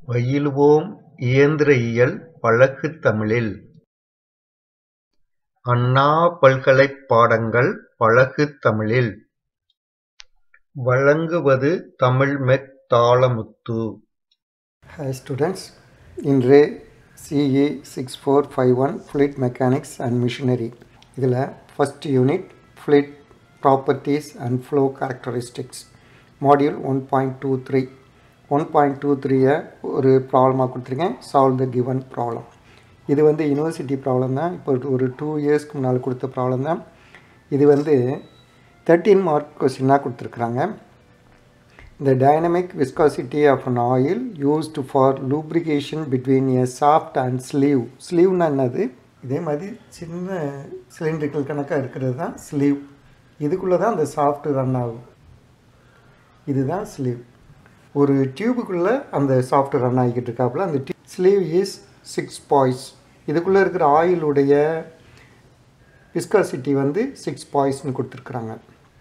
பயிலுவோம் இயந்திர இயல் வழக்குத் தமிழில்! அண்ணா பல்கலைப் பாடங்கள் வழக்குத் தமிழில்! வழங்குவது தமிழ்மெக் தாளமுத்து. Hi students, இன்று CE six four five one fluid mechanics and machinery இதில் first unit fluid properties and flow characteristics module one point two three one point two த்ரீயை ஒரு ப்ராப்ளமாக கொடுத்துருக்கேன் சால்வ் த கிவன் ப்ராப்ளம் இது வந்து யூனிவர்சிட்டி ப்ராப்ளம் தான் இப்போ ஒரு டூ இயர்ஸ்க்கு முன்னால் கொடுத்த ப்ராப்ளம் தான் இது வந்து தேர்ட்டீன் மார்க் கொஸ்டினாக கொடுத்துருக்குறாங்க The dynamic viscosity of an oil used for lubrication between a shaft and sleeve. ஸ்லீவ்னா என்னது இதே மாதிரி சின்ன சிலிண்ட்ரிக்கல் கணக்காக இருக்கிறது தான் ஸ்லீவ் இதுக்குள்ளே தான் அந்த சாஃப்ட் ரன் ஆகும் இதுதான் ஸ்லீவ் ஒரு டியூபுக்குள்ளே அந்த சாஃப்ட் ரன் ஆகிக்கிட்டு இருக்காப்புல அந்த ஸ்லீவ் இஸ் சிக்ஸ் பாய்ஸ் இதுக்குள்ளே இருக்கிற ஆயிலுடைய விஸ்காசிட்டி வந்து சிக்ஸ் பாய்ஸ்னு கொடுத்துருக்குறாங்க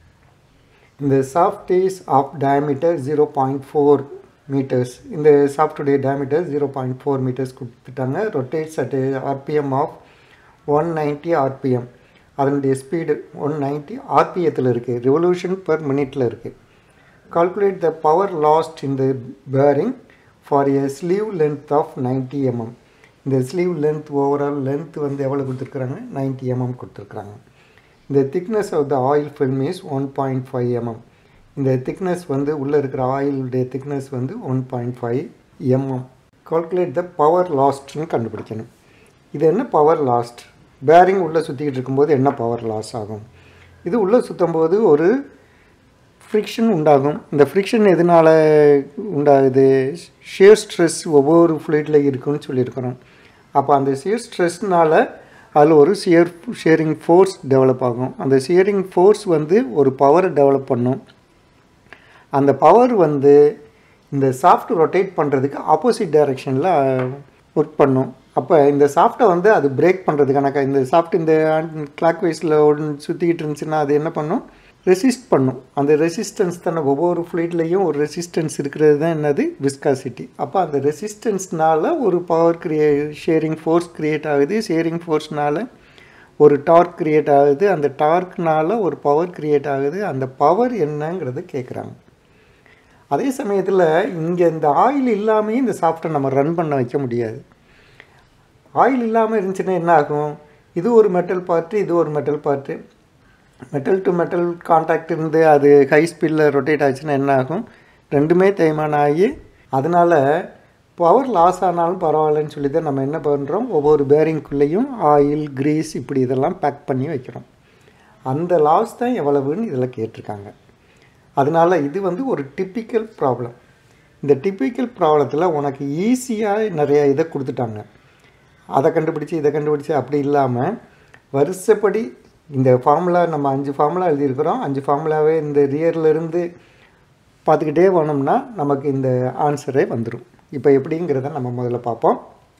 இந்த shaft is of diameter zero point four metres இந்த சாஃப்டுடைய diameter zero point four metres கொடுத்துட்டாங்க rotates at RPM of one ninety RPM அதனுடைய ஸ்பீடு ஒன் நைன்ட்டி ஆர்பிஎத்தில் இருக்குது ரிவல்யூஷன் பர் மினிட்டில் இருக்குது calculate the power lost in the bearing for a sleeve length of ninety mm இந்த sleeve length overall length வந்து எவ்வளோ கொடுத்துருக்குறாங்க நைன்ட்டி எம்எம் கொடுத்துருக்குறாங்க இந்த thickness of the oil film is one point five mm இந்த thickness வந்து உள்ளே இருக்கிற ஆயிலுடைய திக்னஸ் வந்து one point five mm calculate the power லாஸ்ட்னு கண்டுபிடிக்கணும் இது என்ன பவர் லாஸ்ட் பேரிங் உள்ளே சுற்றிக்கிட்டு இருக்கும்போது என்ன பவர் லாஸ் ஆகும் இது உள்ளே சுற்றும் போது ஒரு ஃப்ரிக்ஷன் உண்டாகும் இந்த ஃப்ரிக்ஷன் எதனால் உண்டாகுது ஷியர் ஸ்ட்ரெஸ் ஒவ்வொரு ஃப்ளூயிடில் இருக்குன்னு சொல்லியிருக்கிறோம் அப்போ அந்த ஷியர் ஸ்ட்ரெஸ்னால் அதில் ஒரு சியர் ஷேரிங் ஃபோர்ஸ் டெவலப் ஆகும் அந்த ஷியரிங் ஃபோர்ஸ் வந்து ஒரு பவரை டெவலப் பண்ணும் அந்த பவர் வந்து இந்த சாஃப்ட் ரொட்டேட் பண்ணுறதுக்கு ஆப்போசிட் டைரெக்ஷனில் ஒர்க் பண்ணும் அப்போ இந்த சாஃப்ட்டை வந்து அது பிரேக் பண்ணுறதுக்கான இந்த சாஃப்ட் இந்த கிளாக் வைஸில் ஒன்று சுற்றிக்கிட்டு இருந்துச்சுன்னா அது என்ன பண்ணும் ரெசிஸ்ட் பண்ணும் அந்த ரெசிஸ்டன்ஸ் தானே ஒவ்வொரு ஃப்ளூயிட்லேயும் ஒரு ரெசிஸ்டன்ஸ் இருக்கிறது தான் என்னது விஸ்காசிட்டி அப்போ அந்த ரெசிஸ்டன்ஸ்னால ஒரு பவர் கிரியே ஷேரிங் ஃபோர்ஸ் க்ரியேட் ஆகுது ஷேரிங் ஃபோர்ஸ்னால் ஒரு டார்க் க்ரியேட் ஆகுது அந்த டார்க்னால் ஒரு பவர் க்ரியேட் ஆகுது அந்த பவர் என்னங்கிறத கேட்குறாங்க அதே சமயத்தில் இங்கே இந்த ஆயில் இல்லாமையும் இந்த சாஃப்ட்டை நம்ம ரன் பண்ண வைக்க முடியாது ஆயில் இல்லாமல் இருந்துச்சுன்னா என்ன ஆகும் இது ஒரு மெட்டல் பார்ட்டு இது ஒரு metal part metal to metal contact இருந்து அது ஹை ஸ்பீடில் ரொட்டேட் ஆச்சுன்னா என்ன ஆகும் ரெண்டுமே தேய்மானம் ஆகி அதனால் பவர் லாஸ் ஆனாலும் பரவாயில்லன்னு சொல்லி தான் நம்ம என்ன பண்ணுறோம் ஒவ்வொரு பேரிங்குள்ளேயும் ஆயில் க்ரீஸ் இப்படி இதெல்லாம் பேக் பண்ணி வைக்கிறோம் அந்த லாஸ் தான் எவ்வளவுன்னு இதில் கேட்டிருக்காங்க அதனால் இது வந்து ஒரு டிப்பிக்கல் ப்ராப்ளம் இந்த டிப்பிக்கல் ப்ராப்ளத்தில் உனக்கு ஈஸியாக நிறையா இதை கொடுத்துட்டாங்க அதை கண்டுபிடிச்சி இதை கண்டுபிடிச்சி அப்படி இல்லாமல் வருஷப்படி இந்த ஃபார்முலா நம்ம அஞ்சு ஃபார்முலா எழுதியிருக்கிறோம் அஞ்சு ஃபார்முலாவே இந்த ரியர்லேருந்து பார்த்துக்கிட்டே போனோம்னா நமக்கு இந்த ஆன்சரே வந்துடும் இப்போ எப்படிங்கிறத நம்ம முதல்ல பார்ப்போம்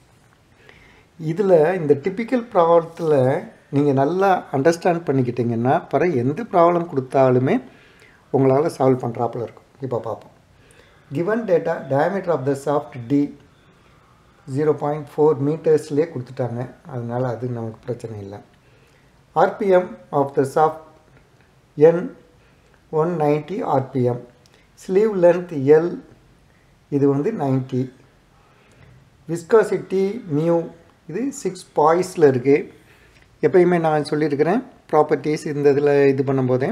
இதில் இந்த டிப்பிக்கல் ப்ராப்ளத்தில் நீங்கள் நல்லா அண்டர்ஸ்டாண்ட் பண்ணிக்கிட்டிங்கன்னா பிறகு எந்த ப்ராப்ளம் கொடுத்தாலுமே உங்களால் சால்வ் பண்ணுறாப்புல இருக்கும் இப்போ பார்ப்போம் given data diameter of the shaft D zero point four மீட்டர்ஸ்லேயே கொடுத்துட்டாங்க அதனால் அது நமக்கு பிரச்சனை இல்லை RPM of the shaft N one ninety RPM sleeve length L இது வந்து நைன்ட்டி விஸ்காசிட்டி மியூ இது சிக்ஸ் பாய்ஸில் இருக்குது எப்பயுமே நான் சொல்லியிருக்கிறேன் ப்ராப்பர்ட்டிஸ் இந்த இதில் இது பண்ணும்போதே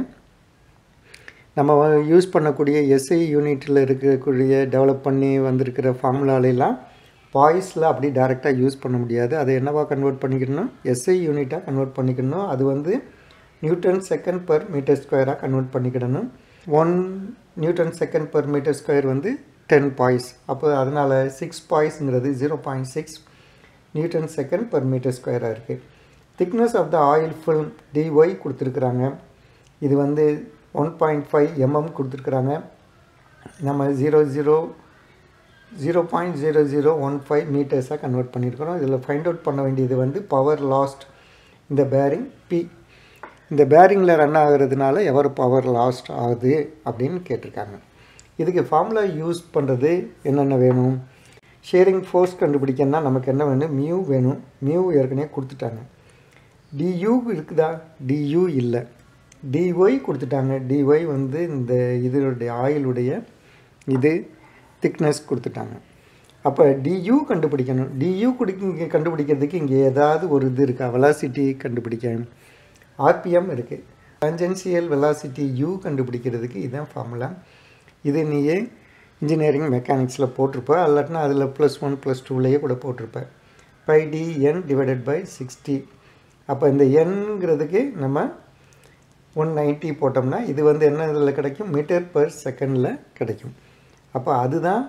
நம்ம யூஸ் பண்ணக்கூடிய எஸ்ஐ யூனிட்டில் இருக்கக்கூடிய டெவலப் பண்ணி வந்திருக்கிற ஃபார்முலாலெலாம் பாய்ஸில் அப்படி டைரெக்டாக யூஸ் பண்ண முடியாது அதை என்னவா கன்வெர்ட் பண்ணிக்கணும் எஸ்ஐ யூனிட்டாக கன்வெர்ட் பண்ணிக்கணும் அது வந்து நியூட்டன் செகண்ட் பர் மீட்டர் ஸ்கொயராக கன்வெர்ட் பண்ணிக்கிடணும் one newton second per metre square வந்து டென் பாய்ஸ் அப்போ அதனால் சிக்ஸ் பாய்ஸ்ங்கிறது zero point six newton second per metre ஸ்கொயராக இருக்குது thickness of the oil film D Y கொடுத்துருக்குறாங்க இது வந்து ஒன் பாயிண்ட் ஃபைவ் எம்எம் கொடுத்துருக்குறாங்க நம்ம zero zero zero point zero zero one five மீட்டர்ஸாக கன்வெர்ட் பண்ணியிருக்கிறோம் இதில் ஃபைண்ட் அவுட் பண்ண வேண்டியது வந்து பவர் லாஸ்ட் இந்த பேரிங் பி இந்த பேரிங்கில் ரன் ஆகிறதுனால எவர் பவர் லாஸ்ட் ஆகுது அப்படின்னு கேட்டிருக்காங்க இதுக்கு ஃபார்முலா யூஸ் பண்ணுறது என்னென்ன வேணும் ஷேரிங் ஃபோர்ஸ் கண்டுபிடிக்கணும்னா நமக்கு என்ன வேணும் மியூ வேணும் மியூ ஏற்கனவே கொடுத்துட்டாங்க டியூ இருக்குதா டியூ இல்லை டிஒய் கொடுத்துட்டாங்க டிஒய் வந்து இந்த இதனுடைய ஆயிலுடைய இது திக்னஸ் கொடுத்துட்டாங்க அப்போ டியூ கண்டுபிடிக்கணும் டியூ குடிக்க கண்டுபிடிக்கிறதுக்கு இங்கே ஏதாவது ஒரு இது இருக்கா வெலாசிட்டி கண்டுபிடிக்க ஆர்பிஎம் இருக்குது டேஞ்சென்சியல் வெலாசிட்டி யூ கண்டுபிடிக்கிறதுக்கு இதுதான் ஃபார்முலா இது நீயே இன்ஜினியரிங் மெக்கானிக்ஸில் போட்டிருப்ப இல்லாட்டினா அதில் ப்ளஸ் ஒன் ப்ளஸ் டூலேயே கூட போட்டிருப்ப pi T N divided by sixty அப்போ இந்த என்கிறதுக்கு நம்ம ஒன் நைன்ட்டி போட்டோம்னா இது வந்து என்ன இதில் கிடைக்கும் மீட்டர் பர் செகண்டில் கிடைக்கும் அப்போ அதுதான்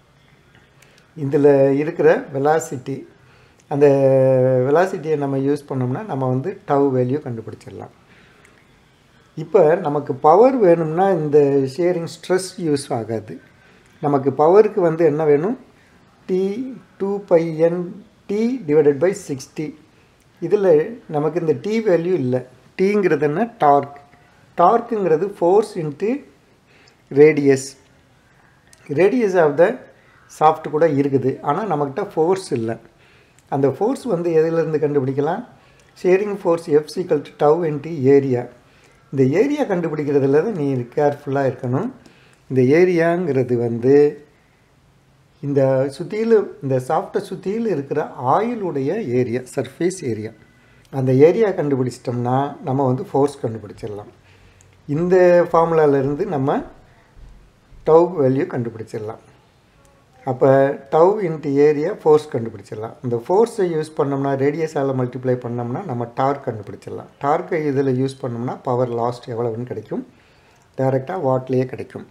இதில் இருக்கிற வெலாசிட்டி அந்த வெலாசிட்டியை நம்ம யூஸ் பண்ணோம்னா நம்ம வந்து டவ் வேல்யூ கண்டுபிடிச்சிடலாம் இப்போ நமக்கு பவர் வேணும்னா இந்த ஷேரிங் ஸ்ட்ரெஸ் யூஸ் ஆகாது நமக்கு பவருக்கு வந்து என்ன வேணும் T two pi N T divided by sixty இதில் நமக்கு இந்த டி வேல்யூ இல்லை டீங்கிறது என்ன டார்க் டார்க்குங்கிறது force into radius radius of the shaft கூட இருக்குது ஆனால் நம்மக்கிட்ட ஃபோர்ஸ் இல்லை அந்த ஃபோர்ஸ் வந்து எதிலிருந்து கண்டுபிடிக்கலாம் shearing force F equal to tau into area இந்த ஏரியா கண்டுபிடிக்கிறதுல தான் நீ கேர்ஃபுல்லாக இருக்கணும் இந்த ஏரியாங்கிறது வந்து இந்த சுற்றியில் இந்த சாஃப்ட்டை சுற்றியில் இருக்கிற ஆயிலுடைய ஏரியா சர்ஃபேஸ் ஏரியா அந்த ஏரியா கண்டுபிடிச்சிட்டோம்னா நம்ம வந்து ஃபோர்ஸ் கண்டுபிடிச்சிடலாம் இந்த ஃபார்முலாவிலேருந்து நம்ம டவ் வேல்யூ கண்டுபிடிச்சிடலாம் அப்போ டவ் இன்ட்டு ஏரியா ஃபோர்ஸ் கண்டுபிடிச்சிடலாம் இந்த ஃபோர்ஸை யூஸ் பண்ணோம்னா ரேடியஸால் மல்டிப்ளை பண்ணோம்னா நம்ம டார்க் கண்டுபிடிச்சிடலாம் டார்க்கை இதில் யூஸ் பண்ணோம்னா பவர் லாஸ்ட் எவ்வளவுன்னு கிடைக்கும் டைரெக்டாக வாட்லேயே கிடைக்கும்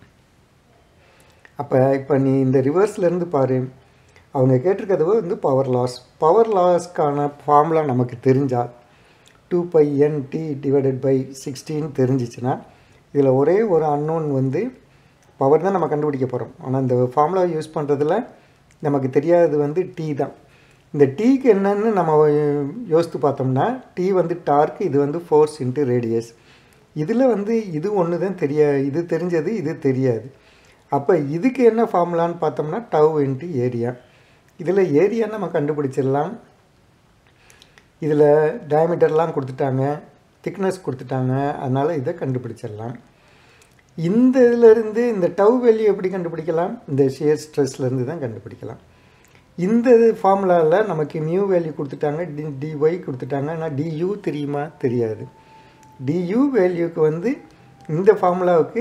அப்போ இப்போ நீ இந்த ரிவர்ஸ்லேருந்து பாரு அவங்க கேட்டிருக்கிறது வந்து பவர் லாஸ் பவர் லாஸ்க்கான ஃபார்முலா நமக்கு தெரிஞ்சால் two pi N T divided by சிக்ஸ்டின்னு தெரிஞ்சிச்சுன்னா இதில் ஒரே ஒரு அன்னோன் வந்து பவர் தான் நம்ம கண்டுபிடிக்க போகிறோம் ஆனால் இந்த ஃபார்முலா யூஸ் பண்ணுறதுல நமக்கு தெரியாதது வந்து டி தான் இந்த டீக்கு என்னன்னு நம்ம யோசித்து பார்த்தோம்னா டி வந்து டார்க் இது வந்து ஃபோர்ஸ் இன்ட்டு ரேடியஸ் இதில் வந்து இது ஒன்று தான் தெரிய இது தெரிஞ்சது இது தெரியாது அப்போ இதுக்கு என்ன ஃபார்முலான்னு பார்த்தோம்னா டவ் இன்ட்டு ஏரியா இதில் ஏரியா நம்ம கண்டுபிடிச்சிடலாம் இதில் டயமீட்டர்லாம் கொடுத்துட்டாங்க திக்னஸ் கொடுத்துட்டாங்க அதனால் இதை கண்டுபிடிச்சிடலாம் இந்த இதிலேருந்து இந்த டவ் வேல்யூ எப்படி கண்டுபிடிக்கலாம் இந்த ஷேர் ஸ்ட்ரெஸ்லேருந்து தான் கண்டுபிடிக்கலாம் இந்த ஃபார்முலாவில் நமக்கு நியூ வேல்யூ கொடுத்துட்டாங்க டி டிஒய் கொடுத்துட்டாங்க ஆனால் டியூ தெரியுமா தெரியாது டியூ வேல்யூக்கு வந்து இந்த ஃபார்முலாவுக்கு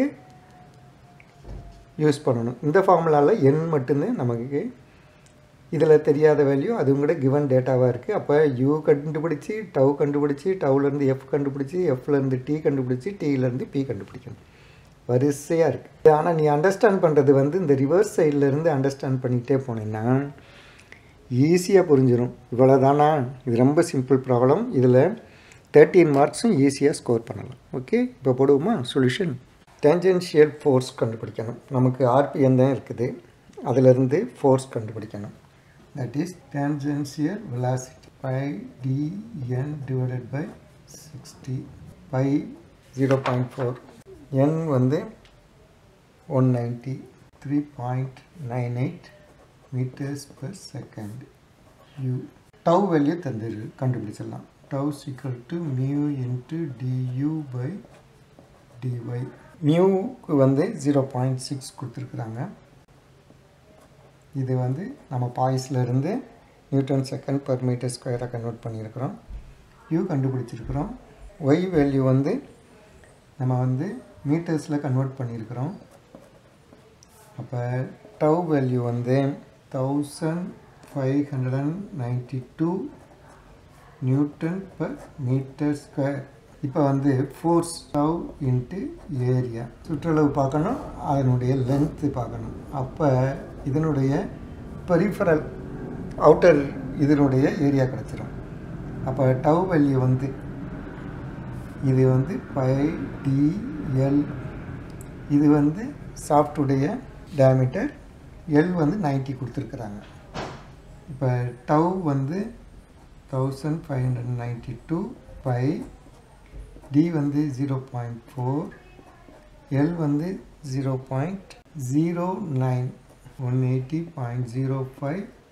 யூஸ் பண்ணணும் இந்த ஃபார்முலாவில் எண் மட்டும்தான் நமக்கு இதில் தெரியாத வேல்யூ அதுவும் கூட கிவன் டேட்டாவாக இருக்குது அப்போ யூ கண்டுபிடிச்சி டவ் கண்டுபிடிச்சி டவுலேருந்து எஃப் கண்டுபிடிச்சி எஃப்லேருந்து டி கண்டுபிடிச்சி டீலேருந்து பி கண்டுபிடிக்கணும் வரிசையாக இருக்குது ஆனால் நீ அண்டர்ஸ்டாண்ட் பண்ணுறது வந்து இந்த ரிவர்ஸ் சைட்லேருந்து அண்டர்ஸ்டாண்ட் பண்ணிக்கிட்டே போனேன்னா ஈஸியாக புரிஞ்சிடும் இவ்வளோ தானா இது ரொம்ப சிம்பிள் ப்ராப்ளம் இதில் தேர்ட்டீன் மார்க்ஸும் ஈஸியாக ஸ்கோர் பண்ணலாம் ஓகே இப்போ போடுவோமா சொல்யூஷன் டேஞ்சென்ஷியல் ஃபோர்ஸ் கண்டுபிடிக்கணும் நமக்கு ஆர்பிஎம் தான் இருக்குது அதிலிருந்து ஃபோர்ஸ் கண்டுபிடிக்கணும் that is tangential velocity pi D N divided by sixty pi zero point four N வந்து one ninety three point nine eight metres per second U tau value தந்துரு கண்டுபிடிச்சிடலாம் tau equal to mu into D U by D Y மியூக்கு வந்து zero point six கொடுத்துருக்குறாங்க இது வந்து நம்ம பாய்ஸ்லேருந்து நியூட்டன் செகண்ட் பர் மீட்டர் ஸ்கொயராக கன்வெர்ட் பண்ணியிருக்கிறோம் யூ கண்டுபிடிச்சிருக்கிறோம் ஒய் வேல்யூ வந்து நம்ம வந்து மீட்டர்ஸில் கன்வெர்ட் பண்ணியிருக்கிறோம் அப்போ டவ் வேல்யூ வந்து thousand five hundred and ninety two newton per metre square இப்போ வந்து ஃபோர்ஸ் டவ் இன்ட்டு ஏரியா சுற்றளவு பார்க்கணும் அதனுடைய லென்த்து பார்க்கணும் அப்போ இதனுடைய பெரிஃபரல் அவுட்டர் இதனுடைய ஏரியா கிடச்சிரும் அப்போ டவ் வேல்யூ வந்து இது வந்து பை டிஎல் இது வந்து சாஃப்டுடைய டயமீட்டர் எல் வந்து நைன்ட்டி கொடுத்துருக்குறாங்க இப்போ டவ் வந்து thousand five hundred ninety two pi D வந்து ஜீரோ பாயிண்ட் ஃபோர் எல் வந்து zero point zero nine one eighty point zero five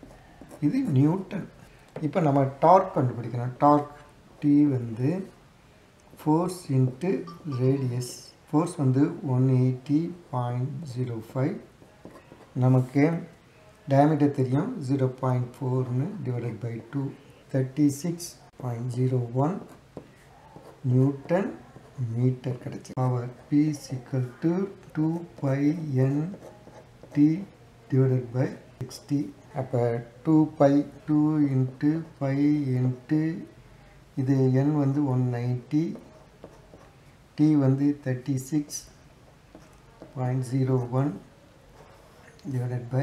இது நியூட்டன் இப்போ நம்ம டார்க் கண்டுபிடிக்கணும் டார்க் டி வந்து ஃபோர்ஸ் இன்ட்டு ரேடியஸ் ஃபோர்ஸ் வந்து one eighty point zero five நமக்கு diameter தெரியும் zero point four divided by two thirty six point zero one newton metre கிடைச்சி power P equal to two pi N T divided by sixty அப்போ two pi two into pi into இது N வந்து one ninety T வந்து thirty six point zero one divided by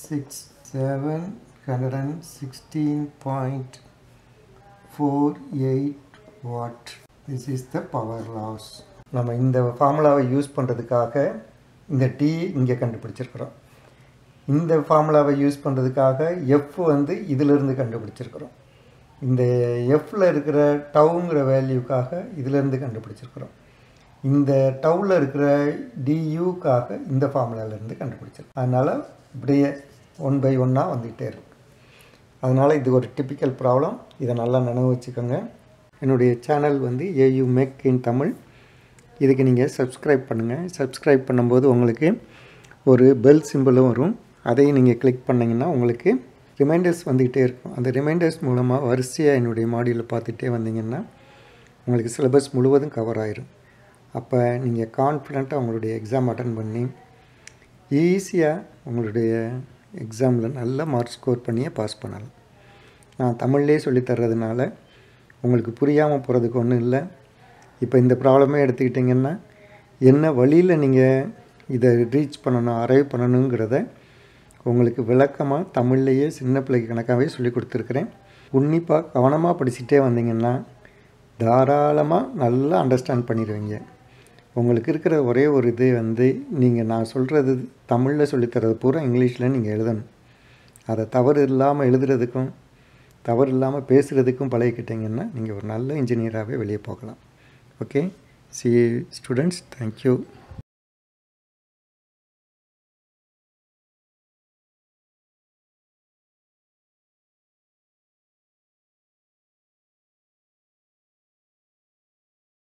716.48 watt. This is the power loss. நம்ம இந்த ஃபார்முலாவை use பண்ணுறதுக்காக இந்த D இங்கே கண்டுபிடிச்சிருக்கிறோம் இந்த ஃபார்முலாவை யூஸ் பண்ணுறதுக்காக எஃப் வந்து இதிலிருந்து கண்டுபிடிச்சிருக்கிறோம் இந்த எஃப்பில் இருக்கிற டவுங்கிற வேல்யூக்காக இதிலேருந்து கண்டுபிடிச்சிருக்கிறோம் இந்த டவுவில் இருக்கிற டியூக்காக இந்த ஃபார்முலாலேருந்து கண்டுபிடிச்சிருக்கோம் அதனால் இப்படியே ஒன் பை ஒன்னாக வந்துக்கிட்டே இருக்கு அதனால் இது ஒரு டிப்பிக்கல் ப்ராப்ளம் இதை நல்லா நினைவு வச்சுக்கோங்க என்னுடைய சேனல் வந்து ஏயு மேக் இன் தமிழ் இதுக்கு நீங்கள் சப்ஸ்கிரைப் பண்ணுங்கள் சப்ஸ்கிரைப் பண்ணும்போது உங்களுக்கு ஒரு பெல் சிம்பிளும் வரும் அதையும் நீங்கள் கிளிக் பண்ணிங்கன்னா உங்களுக்கு ரிமைண்டர்ஸ் வந்துக்கிட்டே இருக்கும் அந்த ரிமைண்டர்ஸ் மூலமாக வரிசையாக என்னுடைய மாடியில் பார்த்துட்டே வந்தீங்கன்னா உங்களுக்கு சிலபஸ் முழுவதும் கவர் ஆயிரும் அப்போ நீங்கள் கான்ஃபிடண்ட்டாக உங்களுடைய எக்ஸாம் அட்டன் பண்ணி ஈஸியாக உங்களுடைய எக்ஸாமில் நல்ல மார்க் ஸ்கோர் பண்ணியே பாஸ் பண்ணலாம் நான் தமிழ்லேயே சொல்லித்தர்றதுனால உங்களுக்கு புரியாமல் போகிறதுக்கு ஒன்றும் இல்லை இப்போ இந்த ப்ராப்ளமே எடுத்துக்கிட்டிங்கன்னா என்ன வழியில் நீங்கள் இதை ரீச் பண்ணணும் அரைவ் பண்ணணுங்கிறத உங்களுக்கு விளக்கமாக தமிழ்லேயே சின்ன பிள்ளைக்கு கணக்காகவே சொல்லி கொடுத்துருக்குறேன் உன்னிப்பாக கவனமாக படிச்சுட்டே வந்தீங்கன்னா தாராளமாக நல்லா அண்டர்ஸ்டாண்ட் பண்ணிடுவீங்க உங்களுக்கு இருக்கிற ஒரே ஒரு இது வந்து நீங்கள் நான் சொல்கிறது தமிழில் சொல்லித்தரது பூரா இங்கிலீஷில் நீங்கள் எழுதணும் அதை தவறு இல்லாமல் எழுதுறதுக்கும் தவறு இல்லாமல் பேசுகிறதுக்கும் பழகிக்கிட்டிங்கன்னா நீங்கள் ஒரு நல்ல இன்ஜினியராகவே வெளியே போகலாம் ஓகே சி ஸ்டூடெண்ட்ஸ் தேங்க்யூ